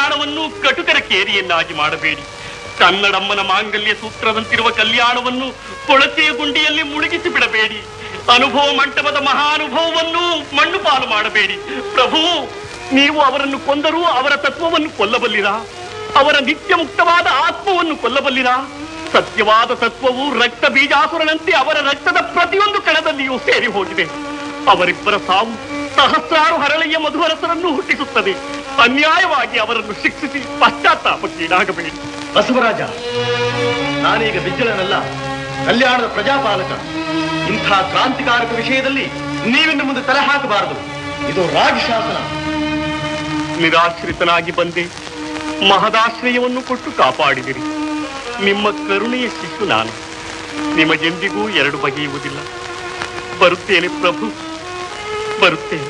ಕಲ್ಯಾಣವನ್ನು ಕಟುಕರ ಕೇರಿಯನ್ನಾಗಿ ಮಾಡಬೇಡಿ ಕನ್ನಡಮ್ಮನ ಮಾಂಗಲ್ಯ ಸೂತ್ರದಂತಿರುವ ಕಲ್ಯಾಣವನ್ನು ಕೊಳಚೆಯ ಗುಂಡಿಯಲ್ಲಿ ಮುಳುಗಿಸಿ ಬಿಡಬೇಡಿ ಅನುಭವ ಮಂಟಪದ ಮಹಾನುಭವವನ್ನು ಮಣ್ಣು ಪಾಲು ಮಾಡಬೇಡಿ ಪ್ರಭು ನೀವು ಅವರನ್ನು ಕೊಂದರೂ ಅವರ ತತ್ವವನ್ನು ಕೊಲ್ಲಬಲ್ಲಿರಾ ಅವರ ನಿತ್ಯ ಮುಕ್ತವಾದ ಆತ್ಮವನ್ನು ಕೊಲ್ಲಬಲ್ಲಿರಾ ಸತ್ಯವಾದ ತತ್ವವು ರಕ್ತ ಬೀಜಾಸುರನಂತೆ ಅವರ ರಕ್ತದ ಪ್ರತಿಯೊಂದು ಕಣದಲ್ಲಿಯೂ ಸೇರಿ ಹೋಗಿದೆ ಅವರಿಬ್ಬರ ಸಾವು ಸಹಸ್ರಾರು ಹರಳೆಯ ಮಧುವರಸರನ್ನು ಹುಟ್ಟಿಸುತ್ತದೆ ಅನ್ಯಾಯವಾಗಿ ಅವರನ್ನು ಶಿಕ್ಷಿಸಿ ಪಶ್ಚಾತ್ತಾಪಕ್ಕೀಡಾಗಬೇಡಿ ಬಸವರಾಜ ನಾನೀಗ ಬಿಜ್ಜಳನಲ್ಲ ಕಲ್ಯಾಣದ ಪ್ರಜಾಪಾಲಕ ಇಂಥ ಕ್ರಾಂತಿಕಾರಕ ವಿಷಯದಲ್ಲಿ ನೀವಿನ್ನು ಮುಂದೆ ತಲೆ ಹಾಕಬಾರದು ಇದು ರಾಜಶಾಸನ ನಿರಾಶ್ರಿತನಾಗಿ ಬಂದೆ ಮಹದಾಶ್ರಯವನ್ನು ಕೊಟ್ಟು ಕಾಪಾಡಿದಿರಿ ನಿಮ್ಮ ಕರುಣೆಯ ಶಿಶು ನಾನು ನಿಮಗೆಂದಿಗೂ ಎರಡು ಬಗೆಯುವುದಿಲ್ಲ ಬರುತ್ತೇನೆ ಪ್ರಭು ಬರುತ್ತೇನೆ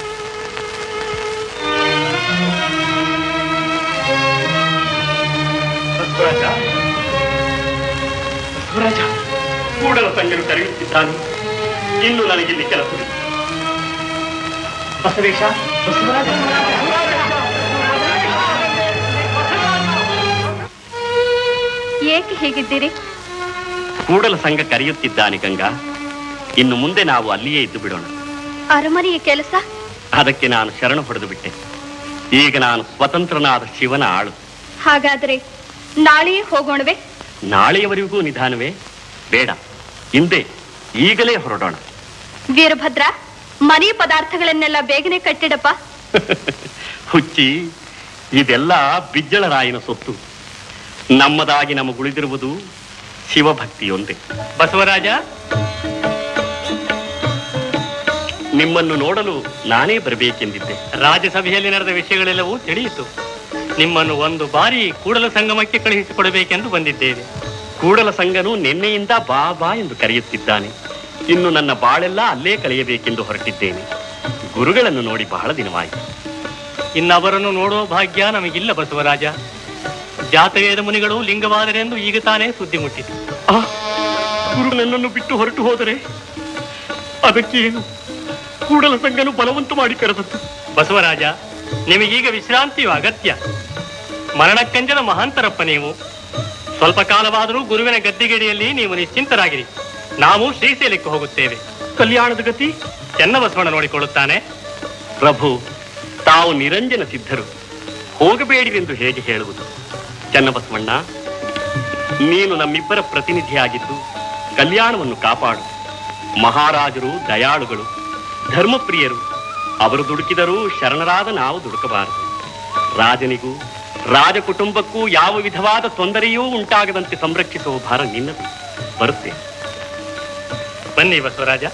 ಬಸವರಾಜ ಬಸವರಾಜ ಕೂಡಲ ಸಂಗನು ಕರೆಯುತ್ತಿದ್ದಾನೆ ಇನ್ನು ನನಗಿಲ್ಲಿ ಕೆಲಸವಿದೆ ಬಸವೇಶ ಬಸವರಾಜ ಏಕೆ ಹೀಗಿದ್ದೀರಿ ಕೂಡಲ ಸಂಘ ಕರೆಯುತ್ತಿದ್ದಾನೆ ಗಂಗಾ ಇನ್ನು ಮುಂದೆ ನಾವು ಅಲ್ಲಿಯೇ ಇದ್ದು ಬಿಡೋಣ ಅರಮನೆಯ ಕೆಲಸ ಅದಕ್ಕೆ ನಾನು ಶರಣ ಹೊಡೆದು ಬಿಟ್ಟೆ ಈಗ ನಾನು ಸ್ವತಂತ್ರನಾದ ಶಿವನ ಆಳು ಹಾಗಾದರೆ ನಾಳೆಯೇ ಹೋಗೋಣವೇ ನಾಳೆಯವರೆಗೂ ನಿಧಾನವೇ ಬೇಡ ಹಿಂದೆ ಈಗಲೇ ಹೊರಡೋಣ ವೀರಭದ್ರ ಮನೆ ಪದಾರ್ಥಗಳನ್ನೆಲ್ಲ ಬೇಗನೆ ಕಟ್ಟಿಡಪ್ಪ ಹುಚ್ಚಿ ಇದೆಲ್ಲ ಬಿಜ್ಜಳರಾಯನ ಸೊತ್ತು ನಮ್ಮದಾಗಿ ನಮಗುಳಿದಿರುವುದು ಶಿವಭಕ್ತಿಯೊಂದೇ ಬಸವರಾಜ ನಿಮ್ಮನ್ನು ನೋಡಲು ನಾನೇ ಬರಬೇಕೆಂದಿದ್ದೆ ರಾಜ್ಯಸಭೆಯಲ್ಲಿ ನಡೆದ ವಿಷಯಗಳೆಲ್ಲವೂ ತಿಳಿಯಿತು ನಿಮ್ಮನ್ನು ಒಂದು ಬಾರಿ ಕೂಡಲ ಸಂಗಮಕ್ಕೆ ಕಳುಹಿಸಿಕೊಡಬೇಕೆಂದು ಬಂದಿದ್ದೇವೆ ಕೂಡಲ ಸಂಗನು ನಿನ್ನೆಯಿಂದ ಬಾ ಬಾ ಎಂದು ಕರೆಯುತ್ತಿದ್ದಾನೆ ಇನ್ನು ನನ್ನ ಬಾಳೆಲ್ಲ ಅಲ್ಲೇ ಕಳೆಯಬೇಕೆಂದು ಹೊರಟಿದ್ದೇನೆ ಗುರುಗಳನ್ನು ನೋಡಿ ಬಹಳ ದಿನವಾಯಿತು ಇನ್ನವರನ್ನು ನೋಡುವ ಭಾಗ್ಯ ನಮಗಿಲ್ಲ ಬಸವರಾಜ ಜಾತವೇದ ಮುನಿಗಳು ಲಿಂಗವಾದರೆಂದು ಈಗ ತಾನೇ ಸುದ್ದಿ ಮುಟ್ಟಿತು ಆ ಗುರು ನನ್ನನ್ನು ಬಿಟ್ಟು ಹೊರಟು ಹೋದರೆ ಅದಕ್ಕೇನು ಕೂಡಲ ಸಂಗನು ಬಲವಂತ ಮಾಡಿ ಕರೆದದ್ದು ಬಸವರಾಜ ನಿಮಗೀಗ ವಿಶ್ರಾಂತಿಯು ಅಗತ್ಯ ಮರಣಕ್ಕಂಜನ ಮಹಾಂತರಪ್ಪ ನೀವು ಸ್ವಲ್ಪ ಕಾಲವಾದರೂ ಗುರುವಿನ ಗದ್ದಿಗೆಡಿಯಲ್ಲಿ ನೀವು ನಿಶ್ಚಿಂತರಾಗಿರಿ ನಾವು ಶ್ರೀಶೈಲಕ್ಕೆ ಹೋಗುತ್ತೇವೆ ಕಲ್ಯಾಣದ ಗತಿ ಚೆನ್ನಬಸವಣ್ಣ ನೋಡಿಕೊಳ್ಳುತ್ತಾನೆ ಪ್ರಭು ತಾವು ನಿರಂಜನ ಸಿದ್ಧರು ಹೋಗಬೇಡಿರೆಂದು ಹೇಗೆ ಹೇಳುವುದು ಚನ್ನಬಸವಣ್ಣ ನೀನು ನಮ್ಮಿಬ್ಬರ ಪ್ರತಿನಿಧಿಯಾಗಿದ್ದು ಕಲ್ಯಾಣವನ್ನು ಕಾಪಾಡು ಮಹಾರಾಜರು ದಯಾಳುಗಳು ಧರ್ಮಪ್ರಿಯರು ಅವರು ದುಡುಕಿದರೂ ಶರಣರಾದ ನಾವು ದುಡುಕಬಾರದು ರಾಜನಿಗೂ ರಾಜ ಕುಟುಂಬಕ್ಕೂ ಯಾವ ವಿಧವಾದ ತೊಂದರೆಯೂ ಉಂಟಾಗದಂತೆ ಸಂರಕ್ಷಿಸುವ ಭಾರ ನಿನ್ನದು ಬರುತ್ತೆ ಬನ್ನಿ ಬಸವರಾಜ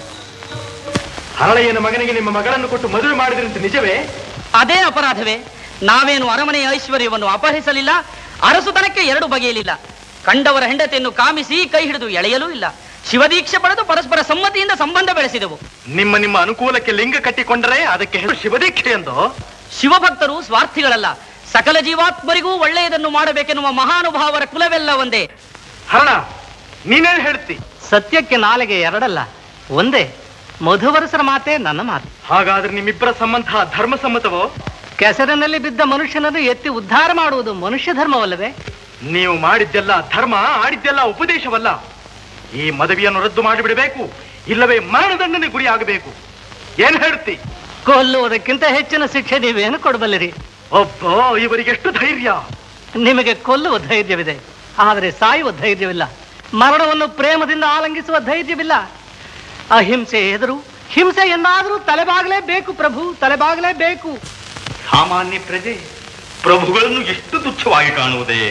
ಹರಳೆಯನ ಮಗನಿಗೆ ನಿಮ್ಮ ಮಗಳನ್ನು ಕೊಟ್ಟು ಮದುವೆ ಮಾಡಿದ್ರಂತೆ ನಿಜವೇ ಅದೇ ಅಪರಾಧವೇ ನಾವೇನು ಅರಮನೆಯ ಐಶ್ವರ್ಯವನ್ನು ಅಪಹರಿಸಲಿಲ್ಲ ಅರಸುತನಕ್ಕೆ ಎರಡು ಬಗೆಯಲಿಲ್ಲ ಕಂಡವರ ಹೆಂಡತಿಯನ್ನು ಕಾಮಿಸಿ ಕೈ ಹಿಡಿದು ಎಳೆಯಲೂ ಇಲ್ಲ ಶಿವದೀಕ್ಷೆ ಪಡೆದು ಪರಸ್ಪರ ಸಮ್ಮತಿಯಿಂದ ಸಂಬಂಧ ಬೆಳೆಸಿದೆವು ನಿಮ್ಮ ನಿಮ್ಮ ಅನುಕೂಲಕ್ಕೆ ಲಿಂಗ ಕಟ್ಟಿಕೊಂಡರೆ ಅದಕ್ಕೆ ಹೆಸರು ಶಿವದೀಕ್ಷೆ ಎಂದು ಶಿವಭಕ್ತರು ಸ್ವಾರ್ಥಿಗಳಲ್ಲ ಸಕಲ ಜೀವಾತ್ಮರಿಗೂ ಒಳ್ಳೆಯದನ್ನು ಮಾಡಬೇಕೆನ್ನುವ ಮಹಾನುಭಾವರ ಕುಲವೆಲ್ಲ ಒಂದೇ ಹರಣ ನೀನೇನ್ ಹೇಳ್ತಿ ಸತ್ಯಕ್ಕೆ ನಾಲೆಗೆ ಎರಡಲ್ಲ ಒಂದೇ ಮಧುವರಸರ ಮಾತೆ ನನ್ನ ಮಾತು ಹಾಗಾದ್ರೆ ನಿಮ್ಮಿಬ್ಬರ ಸಂಬಂಧ ಧರ್ಮಸಮ್ಮತವೋ ಕೆಸರಿನಲ್ಲಿ ಬಿದ್ದ ಮನುಷ್ಯನನ್ನು ಎತ್ತಿ ಉದ್ಧಾರ ಮಾಡುವುದು ಮನುಷ್ಯ ಧರ್ಮವಲ್ಲವೇ ನೀವು ಮಾಡಿದ್ದೆಲ್ಲ ಧರ್ಮ ಆಡಿದ್ದೆಲ್ಲ ಉಪದೇಶವಲ್ಲ ಈ ಮದುವೆಯನ್ನು ರದ್ದು ಮಾಡಿಬಿಡಬೇಕು ಇಲ್ಲವೇ ಮರಣದಂಡನೆ ಗುರಿಯಾಗಬೇಕು ಏನ್ ಹೇಳ್ತಿ ಕೊಲ್ಲುವುದಕ್ಕಿಂತ ಹೆಚ್ಚಿನ ಶಿಕ್ಷೆ ನೀವೇನು ಕೊಡಬಲ್ಲಿರಿ ಒಬ್ಬ ಇವರಿಗೆ ಎಷ್ಟು ಧೈರ್ಯ ನಿಮಗೆ ಕೊಲ್ಲುವ ಧೈರ್ಯವಿದೆ ಆದರೆ ಸಾಯುವ ಧೈರ್ಯವಿಲ್ಲ ಮರಣವನ್ನು ಪ್ರೇಮದಿಂದ ಆಲಂಗಿಸುವ ಧೈರ್ಯವಿಲ್ಲ ಅಹಿಂಸೆ ಎದುರು ಹಿಂಸೆ ಎನ್ನಾದರೂ ತಲೆಬಾಗಲೇಬೇಕು ಪ್ರಭು ತಲೆಬಾಗಲೇಬೇಕು ಸಾಮಾನ್ಯ ಪ್ರಜೆ ಪ್ರಭುಗಳನ್ನು ಎಷ್ಟು ತುಚ್ಛವಾಗಿ ಕಾಣುವುದೇ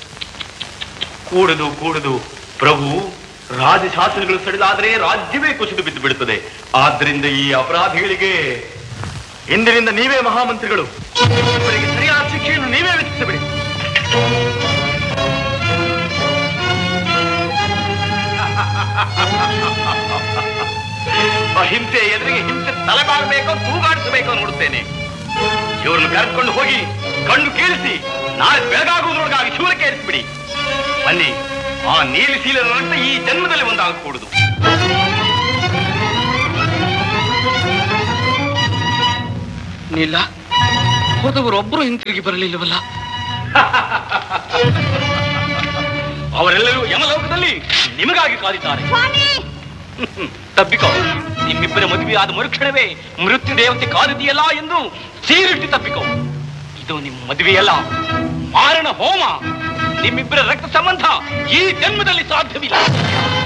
ಕೂಡುದು ಕೂಡುದು ಪ್ರಭು ರಾಜಶಾಸನಗಳು ಸಡಿಲಾದರೆ ರಾಜ್ಯವೇ ಕುಸಿದು ಬಿದ್ದು ಬಿಡುತ್ತದೆ ಆದ್ರಿಂದ ಈ ಅಪರಾಧಿಗಳಿಗೆ ಇಂದಿನಿಂದ ನೀವೇ ಮಹಾಮಂತ್ರಿಗಳು ಇವರಿಗೆ ಸರಿಯಾದ ಶಿಕ್ಷೆಯನ್ನು ನೀವೇ ವಿಧಿಸಬೇಡಿ ಅಹಿಂಸೆ ಎದುರಿಗೆ ಹಿಂಸೆ ತಲೆಬಾಗಬೇಕೋ ತೂಗಾಡಿಸಬೇಕೋ ನೋಡುತ್ತೇನೆ ಇವ್ರನ್ನು ಕರೆದುಕೊಂಡು ಹೋಗಿ ಕಣ್ಣು ಕೇಳಿಸಿ ನಾಳೆ ಬೆಳಗಾಗುವುದರೊಳಗಾಗಿ ಶಿವರಕ್ಕೆ ಏರಿಸ್ಬಿಡಿ ಬನ್ನಿ ಆ ನೀಲಿಶೀಲ ರಕ್ತ ಈ ಜನ್ಮದಲ್ಲಿ ಒಂದಾಗಕೂಡುದು ನೀಲ ಹೋದವರೊಬ್ಬರು ಹಿಂತಿರುಗಿ ಬರಲಿಲ್ಲವಲ್ಲ ಅವರೆಲ್ಲರೂ ಯಮಲೋಕದಲ್ಲಿ ನಿಮಗಾಗಿ ಕಾದಿದ್ದಾರೆ ತಬ್ಬಿಕೋ ನಿಮ್ಮಿಬ್ಬರ ಮದುವೆಯಾದ ಮರುಕ್ಷಣವೇ ಮೃತ್ಯು ದೇವತೆ ಕಾದಿದೆಯಲ್ಲ ಎಂದು ಸೀರಿಟ್ಟು ತಬ್ಬಿಕೋ ಇದು ನಿಮ್ಮ ಮದುವೆಯಲ್ಲ ಮಾರಣ ಹೋಮ ನಿಮ್ಮಿಬ್ಬರ ರಕ್ತ ಸಂಬಂಧ ಈ ಜನ್ಮದಲ್ಲಿ ಸಾಧ್ಯವಿಲ್ಲ